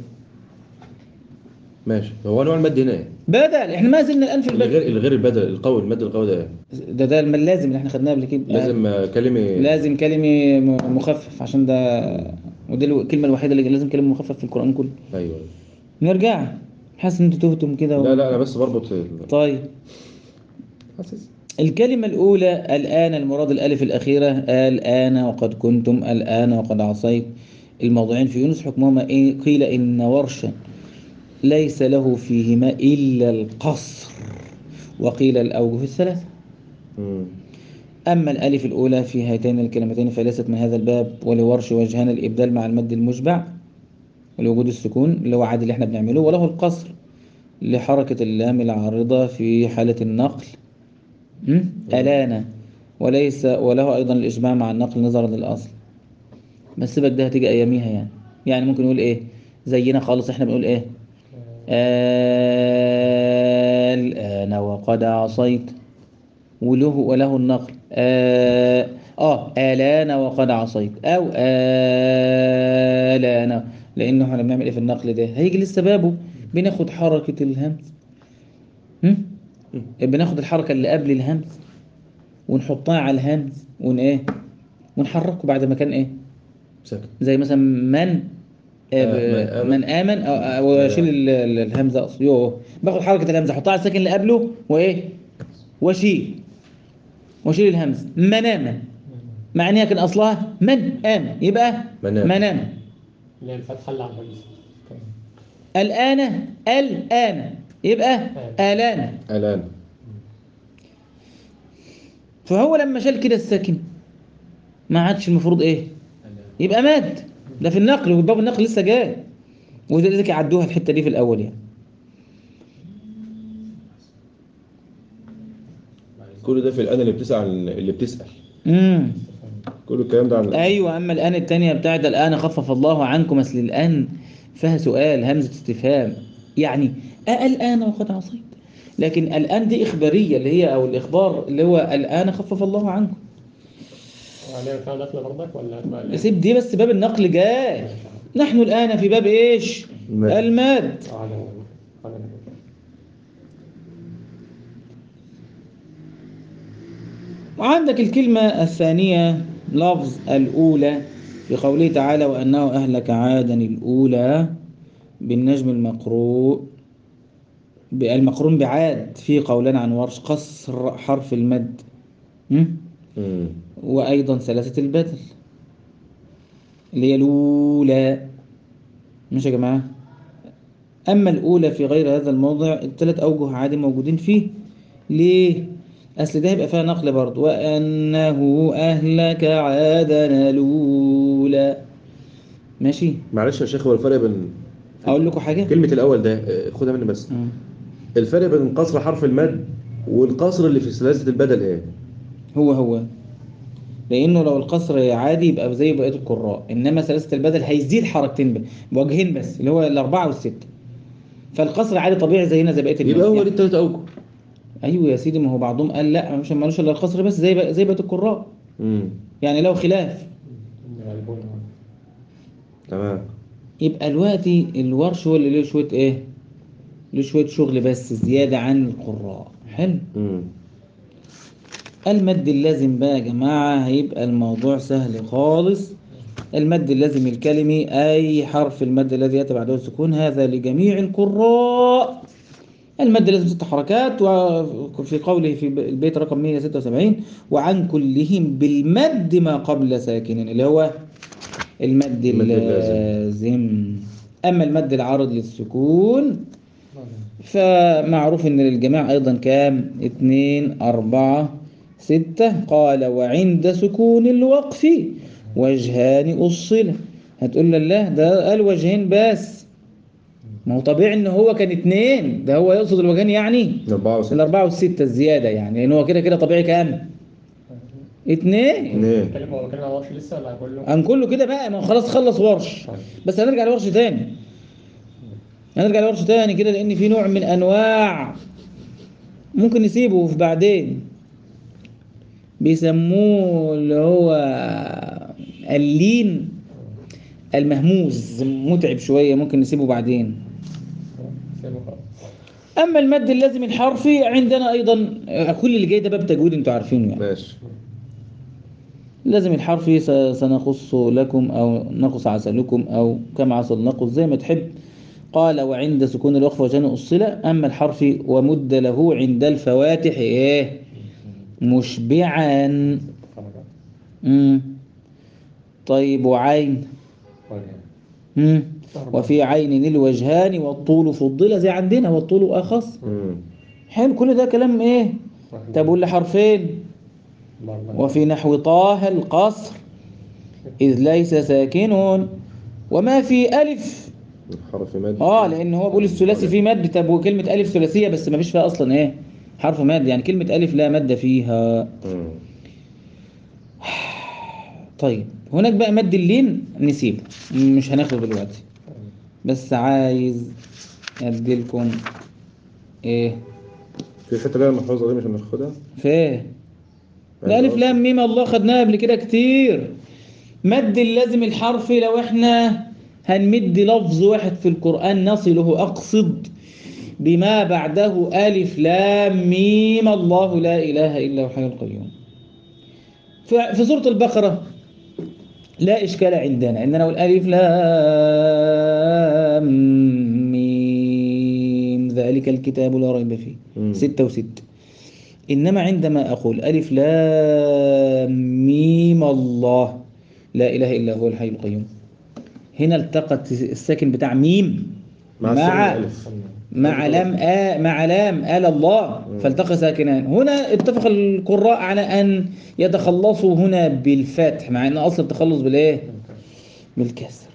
ماشي هو نوع المد هنا ايه؟ بدل احنا ما زلنا الآن في اللي البدل غير اللي غير البدل القوي المد القوي ده ايه؟ ده ده الم- اللازم اللي احنا خدناه قبل كده لازم آه، كلمة لازم كلمة م- مخفف عشان ده ودي الكلمة الوحيدة اللي لازم كلمة مخفف في القرآن كله ايوه نرجع حاسس ان انتوا تهتم كده و... لا لا انا بس بربط ال- طيب حاسس الكلمة الأولى الآن المراد الألف الأخيرة الآن وقد كنتم الآن وقد عصيت الموضوعين في يونس حكمهما إيه؟ قيل إن ورشا ليس له فيهما إلا القصر وقيل الأوجه الثلاثة امم أما الألف الأولى في هاتين الكلمتين فليست من هذا الباب ولورش وجهان الإبدال مع المد المشبع ولوجود السكون اللي هو عادي اللي احنا بنعمله وله القصر لحركة اللام العارضة في حالة النقل م? ألانا وليس وله أيضا الإجماع مع النقل نظرا للأصل بس سيبك ده هتيجي أياميها يعني يعني ممكن نقول إيه زينا خالص احنا بنقول إيه الآن وقد عصيت وله وله النقل آه, آه آلان وقد عصيت أو آلان لأنه احنا بنعمل إيه في النقل ده هيجي لسه بابه بناخد حركة الهمز هم؟ بناخد الحركة اللي قبل الهمز ونحطها على الهمز ون إيه ونحركه بعد ما كان إيه ساكت زي مثلا من آه، آه من من آمن أو- أو أشيل ال- ال- الهمزة أصلا يوه باخد حركة الهمزة أحطها على الساكن اللي قبله وإيه وأشيل وأشيل الهمزة مناما مع إن هي كان أصلها من آمن يبقى منام. منام اللي هي الفتحة اللي على الرئيس الآن الآن يبقى آلان الان فهو لما شال كده الساكن ما عادش المفروض إيه يبقى ماد ده في النقل وباب النقل لسه جاي ولذلك يعدوها الحتة دي في الأول يعني كل ده في الان اللي بتسأل اللي بتسأل امم كل الكلام ده عن ايوه اما الان الثانيه بتاعت الان خفف الله عنكم اصل الان فيها سؤال همزه استفهام يعني أه الان وقد عصيت لكن الان دي اخباريه اللي هي او الاخبار اللي هو الان خفف الله عنكم وعليها فيها نقل برضك ولا تبقى الآن؟ سيب دي بس باب النقل جاي نحن الان في باب ايش المد. المد آه، على- على- وعندك الكلمة الثانية لفظ الأولى في قوله تعالى وأنه أهلك عادا الأولى بالنجم المقروء المقرون بعاد في قولان عن ورش قصر حرف المد م? امم وأيضا ثلاثة البدل اللي هي الأولى ماشي يا جماعة أما الأولى في غير هذا الموضع الثلاث أوجه عادي موجودين فيه ليه؟ أصل ده هيبقى فيها نقل برضه وأنه أهلك عادنا الأولى ماشي معلش يا شيخ هو الفرق بين أقول لكم حاجة؟ كلمة الأول ده آه، خدها مني بس آه. الفرق بين قصر حرف المد والقصر اللي في ثلاثة البدل ايه؟ هو هو لانه لو القصر عادي يبقى زي بقيه القراء انما ثلاثه البدل هيزيد حركتين ب- بوجهين بس اللي هو الاربعه والسته فالقصر عادي طبيعي زينا زي بقيه الناس يبقى هو يعني. دي التلات اوجه ايوه يا سيدي ما هو بعضهم قال لا مش مالوش الا القصر بس زي بق- زي بقيه القراء امم يعني لو خلاف غالبون تمام يبقى دلوقتي الورش هو اللي له شويه ايه له شويه شغل بس زياده عن القراء حلو امم المد اللازم بقى يا جماعة هيبقى الموضوع سهل خالص المد اللازم الكلمي أي حرف المد الذي يأتي بعده السكون هذا لجميع القراء المد لازم ست حركات وفي قوله في البيت رقم 176 وعن كلهم بالمد ما قبل ساكن اللي هو المد المد اللازم. اللازم أما المد العارض للسكون فمعروف ان للجماع ايضا كام اتنين اربعة ستة قال وعند سكون الوقف وجهان أصلة هتقول له لا ده قال وجهين بس ما هو طبيعي ان هو كان اتنين ده هو يقصد الوجهين يعني أربعة وستة الاربعة والستة الزيادة يعني لان هو كده كده طبيعي كام اتنين اثنين بتكلم هو بتكلم عن ورش لسه ولا كله؟ عن كله كده بقى ما هو خلاص خلص ورش بس هنرجع لورش تاني هنرجع لورش تاني كده لان في نوع من انواع ممكن نسيبه في بعدين بيسموه اللي هو اللين المهموز متعب شوية ممكن نسيبه بعدين سيبه خالص. اما المد اللازم الحرفي عندنا ايضا آه، كل اللي جاي ده باب تجويد انتوا عارفينه يعني ماشي لازم الحرفي س- سنقص لكم أو نقص عسلكم أو كما عسل نقص زي ما تحب قال وعند سكون الوقف وجن الصلة أما الحرف ومد له عند الفواتح إيه مشبعا حركات. مم. طيب وعين وجه. مم. وفي عين الوجهان والطول فضل زي عندنا والطول أخص امم حلو كل ده كلام إيه طب واللي حرفين برضه. وفي نحو طه القصر إذ ليس ساكن وما في ألف حرف مد اه لأن هو بيقول الثلاثي فيه مد طب وكلمة ألف ثلاثية بس ما فيش فيها أصلا إيه حرف مد يعني كلمة ألف لا مد فيها مم. طيب هناك بقى مد اللين نسيبه مش هناخده دلوقتي بس عايز أديلكم إيه في الحته اللي هي المحفوظه دي مش هناخدها فيه ده ألف لام ميم الله خدناها قبل كده كتير مد اللازم الحرفي لو احنا هنمد لفظ واحد في القرآن نصله أقصد بما بعده ألف لام ميم الله لا إله إلا هو الحي القيوم ف- في سورة البقرة لا إشكال عندنا إننا نقول ألف لام ميم ذلك الكتاب لا ريب فيه مم. ستة وستة إنما عندما أقول ألف لام ميم الله لا إله إلا هو الحي القيوم هنا التقت الساكن بتاع ميم مع مع السين الألف. مع لام آ مع لام آل الله فالتقى ساكنان هنا اتفق القراء على أن يتخلصوا هنا بالفتح مع أن أصل التخلص بالإيه؟ بالكسر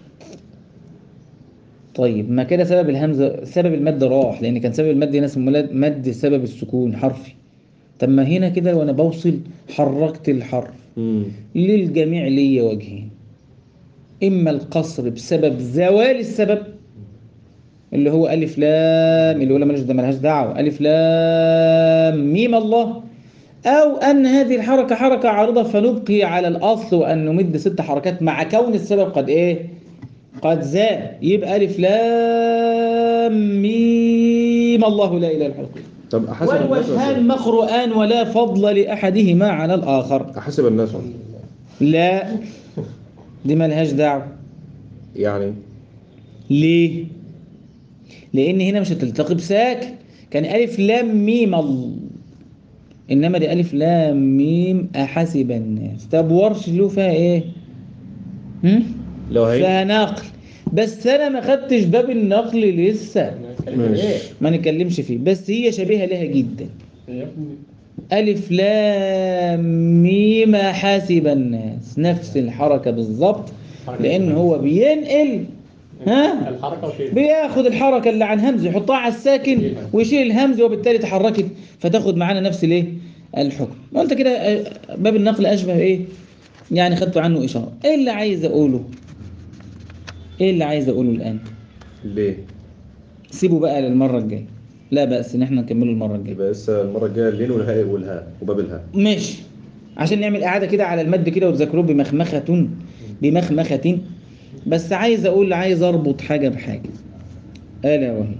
طيب ما كده سبب الهمزة سبب المد راح لأن كان سبب المد هنا اسمه مد- مد سبب السكون حرفي طب ما هنا كده وأنا بوصل حركت الحرف مم. للجميع لي وجهين إما القصر بسبب زوال السبب اللي هو ألف لام اللي هو مالهاش ده مالهاش دعوة ألف لام ميم الله أو أن هذه الحركة حركة عارضة فنبقي على الأصل وأن نمد ست حركات مع كون السبب قد إيه؟ قد زاد يبقى ألف لام ميم الله لا إله إلا هو طب احسب الناس والوجهان ولا- مقروءان ولا فضل لأحدهما على الآخر احسب الناس ولا- لا دي ملهاش دعوة يعني ليه؟ لأن هنا مش هتلتقي بساكن كان ألف لام ميم ال... إنما دي ألف لام ميم أحسب الناس طب ورش له فيها إيه؟ هم؟ لو هي فيها نقل بس أنا ما خدتش باب النقل لسه نتكلم ماشي. ايه؟ ما نتكلمش فيه بس هي شبيهة لها جدا يا ابني ألف لام ميم حاسب الناس نفس الحركة بالظبط لأن هو بينقل ها الحركه وشيء بياخد الحركة اللي عن همزة يحطها على الساكن ويشيل الهمزة وبالتالي تحركت فتاخد معانا نفس الايه الحكم قلت كده آه، باب النقل أشبه ايه يعني خدت عنه إشارة إيه اللي عايز أقوله إيه اللي عايز أقوله الآن ليه سيبه بقى للمرة الجاية لا بأس إن إحنا نكمله المرة الجاية يبقى لسه المره الجايه اللين والهاء والهاء وباب الهاء ماشي عشان نعمل إعادة كده على المد كده وتذاكروه بمخمخة بمخمخة بس عايز أقول عايز أربط حاجة بحاجة ألا وهي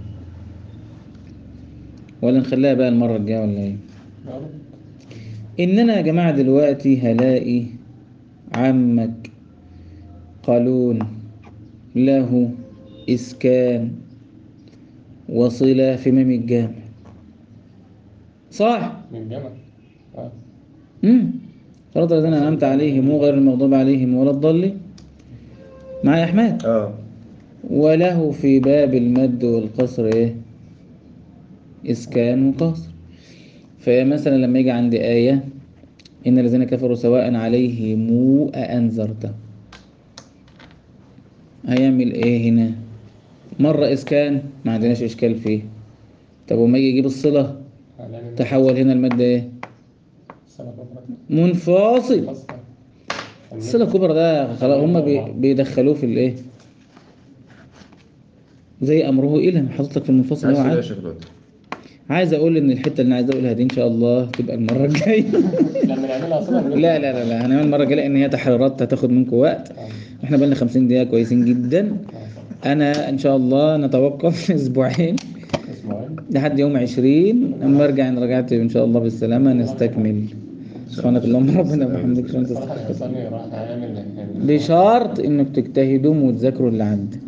ولا نخليها بقى المرة الجاية ولا إيه؟ إن أنا يا جماعة دلوقتي هلاقي عمك قالون له إسكان وصلة في ميم الجامع صح؟ من جمع اه امم صراط الذين أنعمت عليهم غير المغضوب عليهم ولا الضالين معايا يا أحمد اه وله في باب المد والقصر إيه؟ إسكان وقصر فمثلا لما يجي عندي آية إن الذين كفروا سواء عليهم أأنذرتهم هيعمل إيه هنا؟ مرة إسكان ما عندناش إشكال فيه طب وما يجي يجيب الصلة علامة تحول هنا المادة إيه؟ الصلاة كبرى منفصل خاصة الصلة الكبرى ده خلاص هما بي بيدخلوه في الإيه؟ زي أمره إلى حاطط لك في المنفصل عايز هو تقول إيه يا عادي شيخ دلوقتي عايز أقول إن الحتة اللي أنا عايز أقولها دي إن شاء الله تبقى المرة الجاية لما نعملها صلاة لا لا لا لا هنعمل المرة الجاية لأن هي تحريرات هتاخد منكم وقت إحنا بقالنا 50 دقيقة كويسين جدا أنا إن شاء الله نتوقف أسبوعين اسبوعين لحد يوم 20 أما أرجع إن رجعت إن شاء الله بالسلامة نستكمل سبحانك اللهم ربنا وبحمدك عشان صراحة تستغفر الإنسان راح يعمل بشرط إنك تجتهدوا وتذاكروا اللي عندك